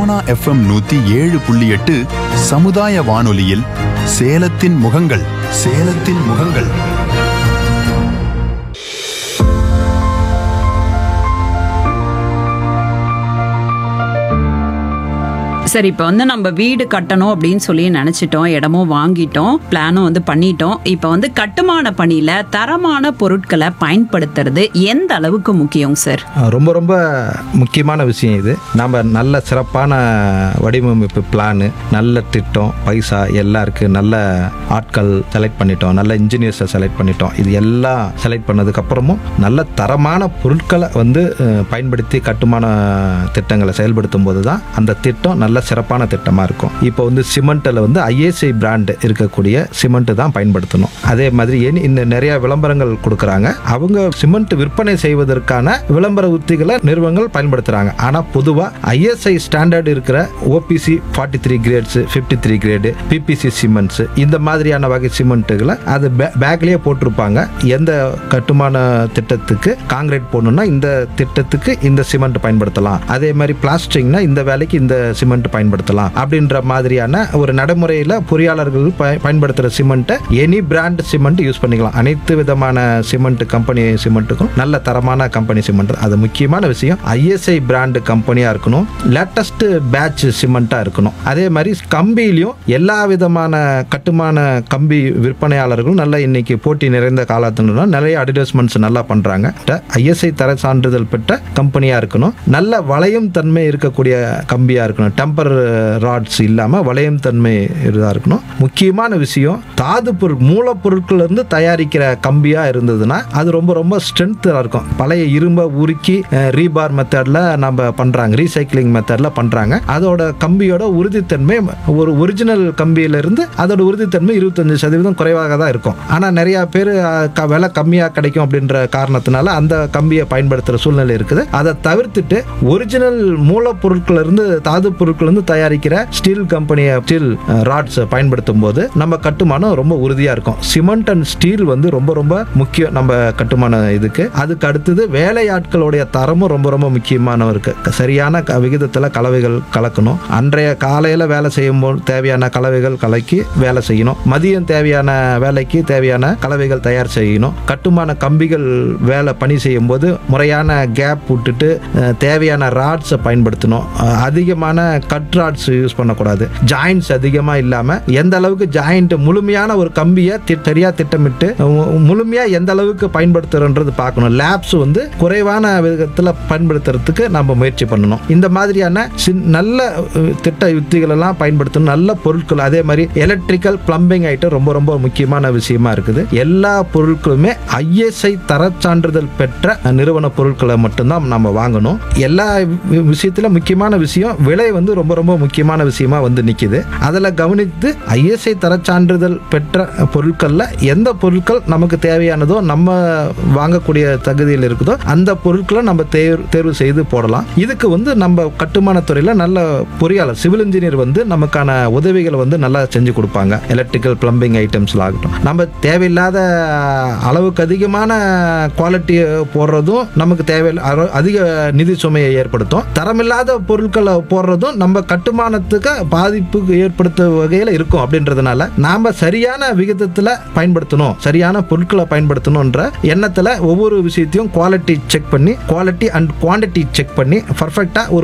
Sona FM நூத்தி ஏழு புள்ளி எட்டு சமுதாய வானொலியில் சேலத்தின் முகங்கள் சேலத்தின் முகங்கள் சரி இப்போ வந்து நம்ம வீடு கட்டணும் அப்படின்னு சொல்லி நினைச்சிட்டோம் இடமும் வாங்கிட்டோம் பிளானும் வந்து பண்ணிட்டோம் இப்போ வந்து கட்டுமான பணியில தரமான பொருட்களை பயன்படுத்துறது எந்த அளவுக்கு முக்கியம் சார் அஹ் ரொம்ப ரொம்ப முக்கியமான விஷயம் இது நம்ம நல்ல சிறப்பான வடிவமைப்பு பிளானு நல்ல திட்டம் பைசா எல்லாம் இருக்கு நல்ல ஆட்கள் செலக்ட் பண்ணிட்டோம் நல்ல இன்ஜினியர்ஸை செலக்ட் பண்ணிட்டோம் இது எல்லாம் செலக்ட் பண்ணதுக்கு அப்புறமும் நல்ல தரமான பொருட்களை வந்து அஹ், பயன்படுத்தி கட்டுமான திட்டங்களை செயல்படுத்தும் போது தான் அந்த திட்டம் நல்ல சிறப்பான திட்டமாக இருக்கும் இப்போ வந்து சிமெண்ட்டில் வந்து ஐஏசி பிராண்ட் இருக்கக்கூடிய சிமெண்ட் தான் பயன்படுத்தணும் அதே மாதிரி ஏன் இந்த நிறைய விளம்பரங்கள் கொடுக்குறாங்க அவங்க சிமெண்ட் விற்பனை செய்வதற்கான விளம்பர உத்திகளை நிறுவனங்கள் பயன்படுத்துறாங்க ஆனால் பொதுவாக ஐஎஸ்ஐ ஸ்டாண்டர்ட் இருக்கிற OPC forty three grades fifty three grade PPC cements இந்த மாதிரியான வகை சிமெண்ட்டுகளை அது பேக்லேயே போட்டிருப்பாங்க எந்த கட்டுமான திட்டத்துக்கு காங்கிரீட் போடணும்னா இந்த திட்டத்துக்கு இந்த சிமெண்ட் பயன்படுத்தலாம் அதே மாதிரி பிளாஸ்டிக்னா இந்த வேலைக்கு இந்த சிமெண்ட் பயன்படுத்தலாம் அப்படின்ற மாதிரியான ஒரு நடைமுறையில் பொறியாளர்கள் பய- பயன்படுத்துகிற சிமெண்ட்டை எனி பிராண்ட் சிமெண்ட் யூஸ் பண்ணிக்கலாம் அனைத்து விதமான சிமெண்ட் கம்பெனி சிமெண்ட்டுக்கும் நல்ல தரமான கம்பெனி சிமெண்ட் அது முக்கியமான விஷயம் ஐஎஸ்ஐ பிராண்ட் கம்பெனியாக இருக்கணும் லேட்டஸ்ட் பேட்ச் சிமெண்ட்டாக இருக்கணும் அதே மாதிரி கம்பியிலையும் எல்லா விதமான கட்டுமான கம்பி விற்பனையாளர்களும் நல்ல இன்னைக்கு போட்டி நிறைந்த காலத்துல நிறைய அட்வர்டைஸ்மெண்ட்ஸ் நல்லா பண்றாங்க ஐஎஸ்ஐ தர சான்றிதழ் பெற்ற கம்பெனியா இருக்கணும் நல்ல வளையும் தன்மை இருக்கக்கூடிய கம்பியா இருக்கணும் டெம்பர் ராட்ஸ் இல்லாம வளையும் தன்மை இதா இருக்கணும் முக்கியமான விஷயம் தாது பொருள் மூலப்பொருட்கள் இருந்து தயாரிக்கிற கம்பியா இருந்ததுன்னா அது ரொம்ப ரொம்ப ஸ்ட்ரென்த்தா இருக்கும் பழைய இரும்பை உருக்கி ரீபார் மெத்தட்ல நம்ம பண்றாங்க ரீசைக்ளிங் மெத்தட்ல பண்றாங்க அதோட கம்பியோட உறுதித்தன்மை ஒரு ஒரிஜினல் கம்பியில இருந்து அதோட உறுதித்தன்மை இருபத்தஞ்சு சதவீதம் குறைவாக தான் இருக்கும் ஆனா நிறைய பேர் அஹ், க- விலை கம்மியா கிடைக்கும் அப்படின்ற காரணத்தினால அந்த கம்பியை பயன்படுத்துற சூழ்நிலை இருக்குது அதை தவிர்த்துட்டு ஒரிஜினல் மூலப்பொருட்கள் இருந்து தாது பொருட்கள் இருந்து தயாரிக்கிற ஸ்டீல் கம்பெனியை ஸ்டீல் ராட்ஸ் பயன்படுத்தும் போது நம்ம கட்டுமானம் ரொம்ப உறுதியா இருக்கும் சிமெண்ட் அண்ட் ஸ்டீல் வந்து ரொம்ப ரொம்ப முக்கியம் நம்ம கட்டுமான இதுக்கு அதுக்கு அடுத்தது வேலையாட்களுடைய தரமும் ரொம்ப ரொம்ப முக்கியமான இருக்கு சரியான க- விகிதத்துல கலவைகள் கலக்கணும் அன்றைய காலையில வேலை செய்யும் போது தேவையான கலவைகள் கலக்கி வேலை செய்யணும் மதியம் தேவையான வேலைக்கு தேவையான கலவைகள் தயார் செய்யணும் கட்டுமான கம்பிகள் வேலை பணி செய்யும் போது முறையான கேப் விட்டுட்டு அஹ், தேவையான ராட்ஸை பயன்படுத்தணும் அஹ், அதிகமான கட் ராட்ஸ் யூஸ் பண்ணக்கூடாது ஜாயின்ட்ஸ் அதிகமாக இல்லாமல் எந்த அளவுக்கு ஜாயிண்ட் முழுமையான ஒரு கம்பியை தி- சரியா திட்டமிட்டு மு- முழுமையா எந்த அளவுக்கு பயன்படுத்துறோன்றது பார்க்கணும் லேப்ஸ் வந்து குறைவான விதத்தில் பயன்படுத்துறதுக்கு நம்ம முயற்சி பண்ணணும் இந்த மாதிரியான சின்- நல்ல அஹ், திட்ட யுத்திகள் எல்லாம் பயன்படுத்தணும் நல்ல பொருட்கள் அதே மாதிரி எலக்ட்ரிக்கல் பிளம்பிங் ஐட்டம் ரொம்ப ரொம்ப முக்கியமான விஷயமா இருக்குது எல்லா பொருட்களுமே ஐஎஸ்ஐ தரச் சான்றிதழ் பெற்ற நிறுவன பொருட்களை மட்டும்தான் நம்ம வாங்கணும் எல்லா வி- விஷயத்துல முக்கியமான விஷயம் விலை வந்து ரொம்ப ரொம்ப முக்கியமான விஷயமா வந்து நிக்குது அதில் கவனித்து ஐஎஸ்ஐ தரச் சான்றிதழ் பெற்ற பொருட்கள்ல எந்த பொருட்கள் நமக்கு தேவையானதோ நம்ம வாங்கக்கூடிய தகுதியில் இருக்குதோ அந்த பொருட்களை நம்ம தேர்வு தேர்வு செய்து போடலாம் இதுக்கு வந்து நம்ம கட்டுமானத்துறையில் நல்ல பொறியாளர் சிவில் இன்ஜினியர் வந்து நமக்கான உதவிகளை வந்து நல்லா செஞ்சு கொடுப்பாங்க எலக்ட்ரிக்கல் பிளம்பிங் ஐட்டம்ஸ்ல ஆகட்டும் நம்ம தேவையில்லாத அளவுக்கு அதிகமான குவாலிட்டி போடுறதும் நமக்கு தேவையில்லை அர- அதிக நிதி சுமையை ஏற்படுத்தும் தரமில்லாத பொருட்களை போடுறதும் நம்ம கட்டுமானத்துக்கு பாதிப்புக்கு ஏற்படுத்த வகையில் இருக்கும் அப்படின்றதுனால நாம சரியான விகிதத்தில் பயன்படுத்தணும் சரியான பொருட்களை பயன்படுத்தணுன்ற எண்ணத்தில் ஒவ்வொரு விஷயத்தையும் குவாலிட்டி செக் பண்ணி குவாலிட்டி அண்ட் குவாண்டிட்டி செக் பண்ணி பர்ஃபெக்டாக ஒரு